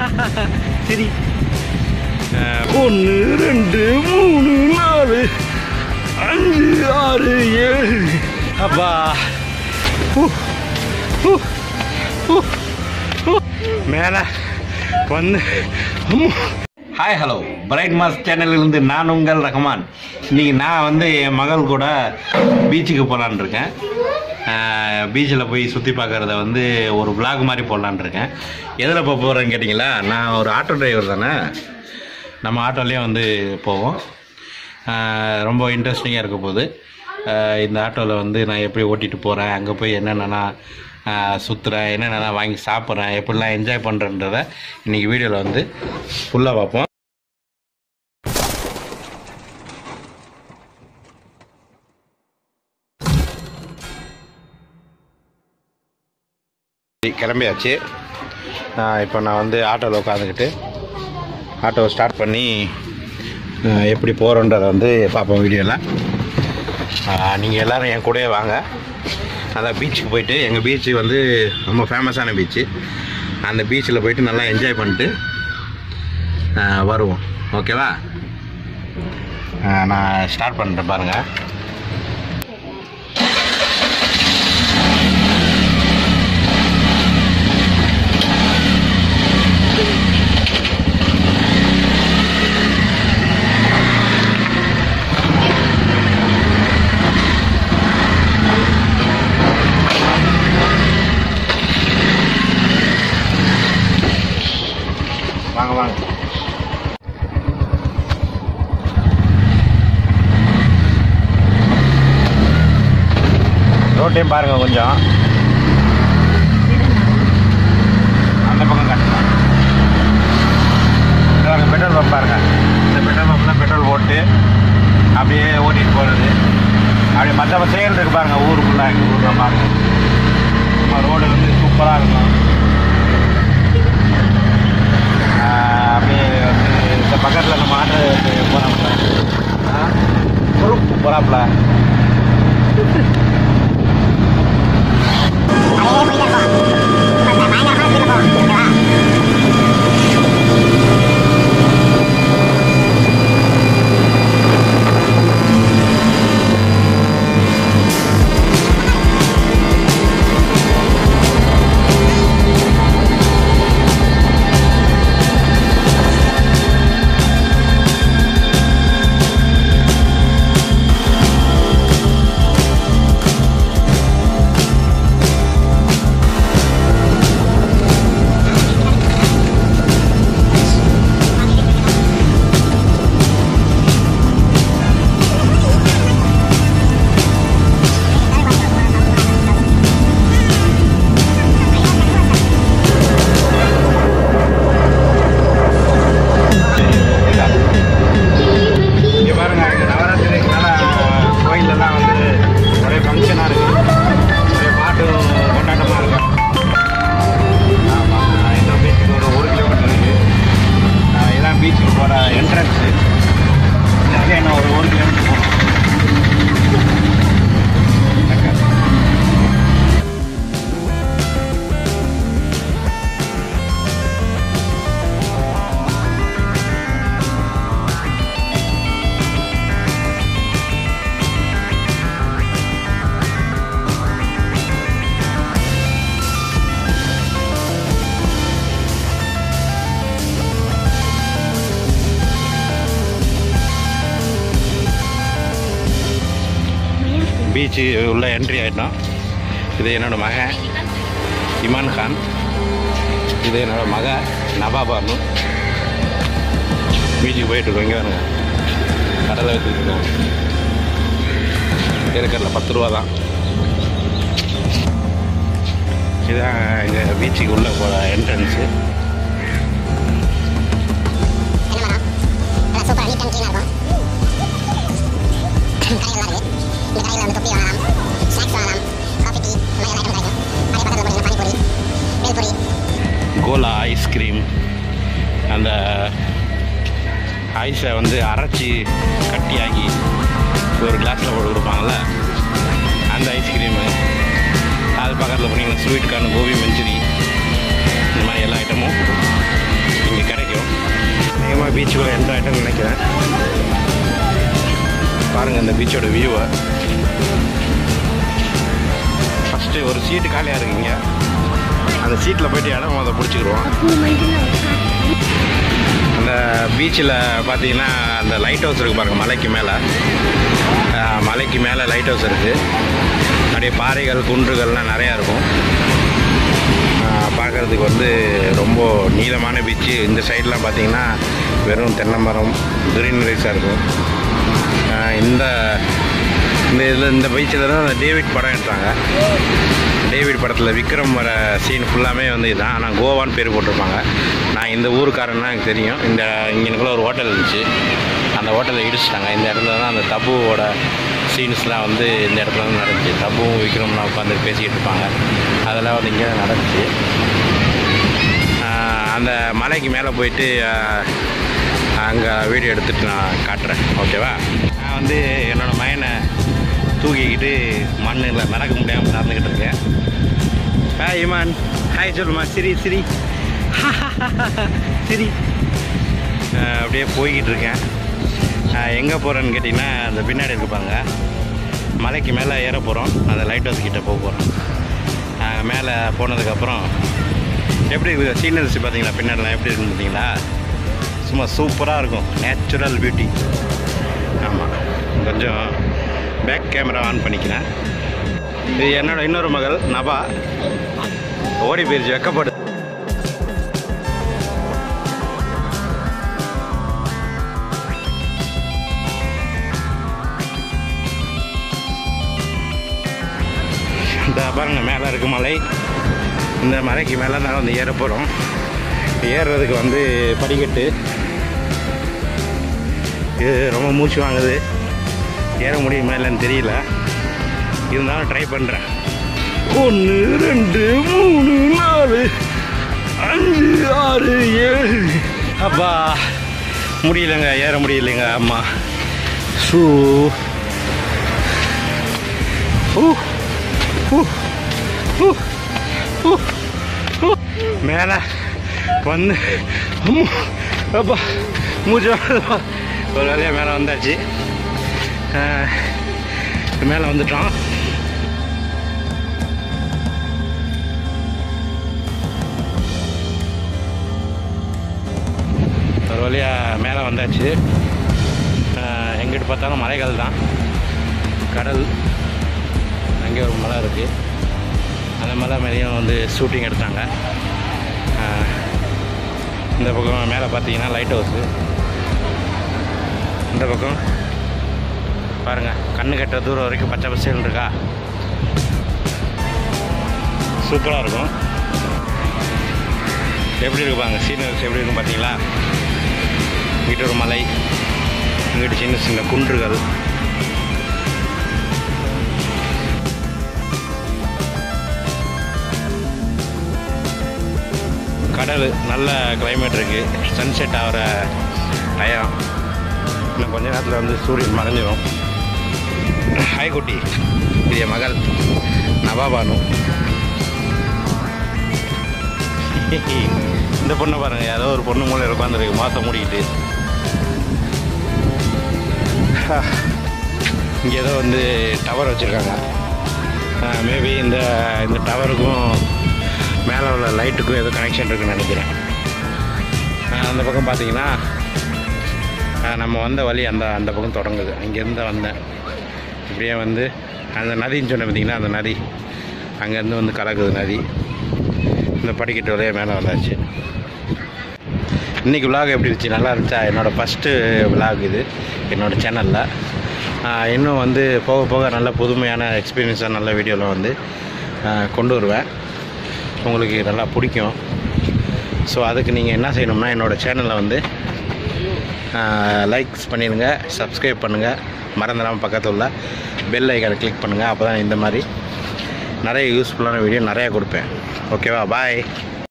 சரி ஒன்று ரெண்டு மூணு நாலு அஞ்சு ஆறு ஏழு அப்பா ஹூ, ஹூ, ஹூ, ஹூ. மேலே வந்து ஹாய் ஹலோ பிரைட் மாஸ் சேனலிலிருந்து நான் உங்கள் ரஹ்மான் இன்னைக்கு நான் வந்து என் மகள் கூட பீச்சுக்கு போகலான் இருக்கேன் பீச்சில் போய் சுற்றி பார்க்குறத வந்து ஒரு vlog மாதிரி போடலான் இருக்கேன் எதில் போக போகிறேன்னு கேட்டிங்களா நான் ஒரு ஆட்டோ டிரைவர் தானே நம்ம ஆட்டோலேயே வந்து போவோம் ஆஹ் ரொம்ப இன்ட்ரெஸ்டிங்காக இருக்க போகுது ஆஹ் இந்த ஆட்டோவில் வந்து நான் எப்படி ஓட்டிகிட்டு போகிறேன் அங்கே போய் என்னென்னா சுற்றுறேன் என்னென்ன வாங்கி சாப்பிட்றேன் எப்படிலாம் என்ஜாய் பண்ணுறன்றத இன்றைக்கி வீடியோவில் வந்து ஃபுல்லாக பார்ப்போம் சரி, கிளம்பியாச்சு இப்போ நான் வந்து ஆட்டோவில் உட்காந்துக்கிட்டு ஆட்டோவை ஸ்டார்ட் பண்ணி அஹ், எப்படி போகிறோன்றதை வந்து பார்ப்போம் வீடியோவில் நீங்கள் எல்லோரும் என் கூடயே வாங்க அதான் பீச்சுக்கு போயிட்டு எங்கள் பீச்சு வந்து ரொம்ப ஃபேமஸான பீச்சு அந்த பீச்சில் போயிட்டு நல்லா என்ஜாய் பண்ணிட்டு அஹ், வருவோம் ஓகேவா அஹ், நான் ஸ்டார்ட் பண்ணுறேன் பாருங்கள் வாங்க வாங்க ரோட்டையும் பாருங்க கொஞ்சம் அந்த பக்கம் காட்டுங்க இங்க பாருங்க பெட்ரோல் பம்ப் பாருங்க இந்த பெட்ரோல் பம்ப்ல பெட்ரோல் போட்டு அப்படியே ஓட்டிட்டு போகிறது அப்படியே மற்ற செயல் இருக்கு பாருங்க ஊருக்குள்ள எங்கள் ஊரில் பாருங்க நம்ம ரோடு வந்து சூப்பராக இருக்கும் ஆஹ் அப்படியே வந்து இந்த பக்கத்தில் நம்ம ஆட்டோ போகிறாப்புல போகிறாப்புல இங்கே பாருங்க இங்கே நவராத்திரினால கோயிலெல்லாம் வந்து ஒரே ஃபங்க்ஷனாக இருக்கு ஒரே பாட்டு கொண்டாட்டமாக இருக்கு ஆமாம் இந்த பீச்சுக்கு ஒரு ஒரு கிலோமீட்டர் இருக்கு ஆஹ் இதான் பீச்சுக்கு போகிற என்ட்ரன்ஸு இதுக்கு என்ன ஒரு ஒரு கிலோமீட்டர் போகணும் பீச்சு உள்ள என்ட்ரி ஆகிட்டோம் இது என்னோட மகன் இமான் கான் இது என்னோட மக நவாபானு பீச்சுக்கு போயிட்டு இருக்கோம் இங்கே பாருங்க கடலை வச்சுட்டு இருக்கோம் இருக்கிறதுல பத்து ரூபா தான் இதுதான் எங்கள் பீச்சுக்கு உள்ளே போகிற என்ட்ரன்ஸு சூப்பராக நீட் அண்ட் க்ளீனாக இருக்கும் கடைகள்லாம் இருக்குது இந்த கடையில் வந்து தொப்பி வாங்கலாம் ஸ்நாக்ஸ் வாங்கலாம் காஃபி டீ இந்த மாதிரி எல்லாம் ஐட்டம் கிடைக்கும் அதே பக்கத்தில் பார்த்தீங்கன்னா பானிபூரி பேல்பூரி கோலா ஐஸ்கிரீம் அந்த ஐஸை வந்து அரைச்சி கட்டியாக்கி ஒரு கிளாஸில் போட்டு கொடுப்பாங்கள்ல அந்த ஐஸ்கிரீமு அது பக்கத்தில் போனீங்கன்னா ஸ்வீட் கார்ன் கோபி மஞ்சூரி இந்த மாதிரி எல்லா ஐட்டமும் பீச்சுக்குள்ளே எந்த ஆகிட்டேன்னு நினைக்கிறேன் பாருங்கள் இந்த பீச்சோட வியூவை ஃபஸ்ட்டு ஒரு சீட்டு காலியாக இருக்குங்க அந்த சீட்டில் போயிட்டு இடம் அதை பிடிச்சிக்கிடுவோம் அந்த பீச்சில் பார்த்தீங்கன்னா அந்த லைட் ஹவுஸ் இருக்குது பாருங்கள் மலைக்கு மேலே ஆஹ், மலைக்கு மேலே லைட் ஹவுஸ் இருக்குது அப்படியே பாறைகள் குன்றுகள்லாம் நிறையா இருக்கும் ஆஹ், பார்க்கறதுக்கு வந்து ரொம்ப நீளமான பீச்சு இந்த சைட்லாம் பார்த்தீங்கன்னா வெறும் தென்னை மரம் கிரீனரிஸாக இருக்கும் ஆஹ், இந்த இந்த இதில் இந்த பீச்சில் தான் அந்த டேவிட் படம் எடுத்தாங்க டேவிட் படத்தில் விக்ரம் வர சீன் ஃபுல்லாமே வந்து இதுதான் ஆனால் கோவான்னு பேர் போட்டிருப்பாங்க நான் இந்த ஊருக்காரன்னா எனக்கு தெரியும் இந்த இங்கனுக்குள்ள ஒரு ஹோட்டல் இருந்துச்சு அந்த ஹோட்டலை இடிச்சிட்டாங்க இந்த இடத்துல தான் அந்த தபுவோட சீன்ஸ்லாம் வந்து இந்த இடத்துல தான் நடந்துச்சு தபுவும் விக்ரம்லாம் உட்காந்து பேசிக்கிட்டு இருப்பாங்க அதெல்லாம் வந்து இங்கே நடந்துச்சு ஆஹ் அந்த மலைக்கு மேலே போயிட்டு அங்கே வீடியோ எடுத்துகிட்டு நான் காட்டுறேன் ஓகேவா நான் வந்து என்னோடய மயனை தூக்கிக்கிட்டு மண்ணில் நடக்க முடியாமல் நடந்துக்கிட்டு இருக்கேன் ஹாய் இமான் ஹாய் சொல்லுமா சிரி சிரி சிரி ஆஹ் அப்படியே போய்கிட்டு இருக்கேன் எங்கே போகிறேன்னு கேட்டிங்கன்னா அந்த பின்னாடி இருக்கு பாருங்க மலைக்கு மேலே ஏற போகிறோம் அந்த லைட் ஹவுஸ் கிட்ட போக போகிறோம் மேலே போனதுக்கப்புறம் எப்படி இருக்குது சீனரிசி பார்த்தீங்களா பின்னாடிலாம் எப்படி இருக்குன்னு பார்த்தீங்களா சும்மா சூப்பராக இருக்கும் நேச்சுரல் பியூட்டி ஆமாம் கொஞ்சம் பேக் கேமரா ஆன் பண்ணிக்கிறேன் இது என்னோட இன்னொரு மகள் நபா ஓடி போயிருச்சு வெக்கப்படு இந்த பாருங்க மேலே இருக்கு மலை இந்த மலைக்கு மேலே தான் வந்து ஏற போகிறோம் ஏறுறதுக்கு வந்து படிக்கட்டு இது ரொம்ப மூச்சு வாங்குது ஏற முடியுமா இல்லைன்னு தெரியல இருந்தாலும் ட்ரை பண்ணுறேன் ஒன்று ரெண்டு மூணு நாலு அஞ்சு ஆறு ஏழு அப்பா முடியலைங்க ஏற முடியலைங்க அம்மா ஷூ ஊ ஊ ஊ ஊ ஊ மேலே வந்து அம்மா அப்பா மூச்சு வாங்குதுப்பா. ஒரு வேலையாக மேலே வந்தாச்சு மேலே வந்துட்டோம் ஒரு வழியாக மேலே வந்தாச்சு ஆஹ் எங்கிட்டு பார்த்தாலும் மலைகள் தான் கடல் அங்கே ஒரு மலை இருக்குது அந்த மலை மேலேயும் வந்து ஷூட்டிங் எடுத்தாங்க ஆஹ் இந்த பக்கம் மேலே பார்த்தீங்கன்னா லைட் ஹவுஸு இந்த பக்கம் பாருங்கள் கண்ணு கெட்ட தூரம் வரைக்கும் பச்சை பசேல்னு இருக்கா சூப்பராக இருக்கும் எப்படி இருக்கு பாருங்க சீனரிஸ் எப்படி இருக்கும் பார்த்தீங்களா இங்கிட்ட ஒரு மலை இங்கிட்ட சின்ன சின்ன குன்றுகள் கடல் நல்ல climate இருக்கு சன்செட் ஆகிற டயம் இன்னும் கொஞ்ச நேரத்தில் வந்து சூரியன் மறைஞ்சிரும் ஹாய் குட்டி இது என் மகள் நவாபானு இந்த பொண்ணை பாருங்க ஏதோ ஒரு பொண்ணு மூலையில் உட்காந்துருக்கு மாற்ற மூடிக்கிட்டு இங்கே ஏதோ வந்து டவர் வச்சுருக்காங்க மேபி இந்த இந்த டவருக்கும் மேலே உள்ள லைட்டுக்கும் ஏதோ கனெக்ஷன் இருக்குன்னு நினைக்கிறேன் ஆஹ் அந்த பக்கம் பார்த்தீங்கன்னா ஆஹ் நம்ம வந்த வழி அந்த அந்த பக்கம் தொடங்குது அங்கேருந்து வந்தேன் இப்படியே வந்து அந்த நதின்னு சொன்னேன் பார்த்தீங்கன்னா அந்த நதி அங்கேருந்து வந்து கலக்குது நதி இந்த படிக்கட்டு வழியாக மேலே வந்தாச்சு இன்றைக்கி விலாக் எப்படி இருந்துச்சு நல்லா இருந்துச்சா என்னோடய ஃபஸ்ட்டு விலாக் இது என்னோடய சேனலில் இன்னும் வந்து போக போக நல்ல புதுமையான எக்ஸ்பீரியன்ஸாக நல்ல வீடியோவில் வந்து ஆஹ் கொண்டு வருவேன் உங்களுக்கு நல்லா பிடிக்கும் ஸோ அதுக்கு நீங்கள் என்ன செய்யணும்னா என்னோடய சேனலை வந்து லைக்ஸ் பண்ணிடுங்க சப்ஸ்கிரைப் பண்ணுங்கள் மறந்துடாமல் பக்கத்தில் உள்ள பெல் ஐக்கானை கிளிக் பண்ணுங்கள் அப்போ தான் இந்த மாதிரி நிறைய யூஸ்ஃபுல்லான வீடியோ நிறையா கொடுப்பேன் ஓகேவா பாய்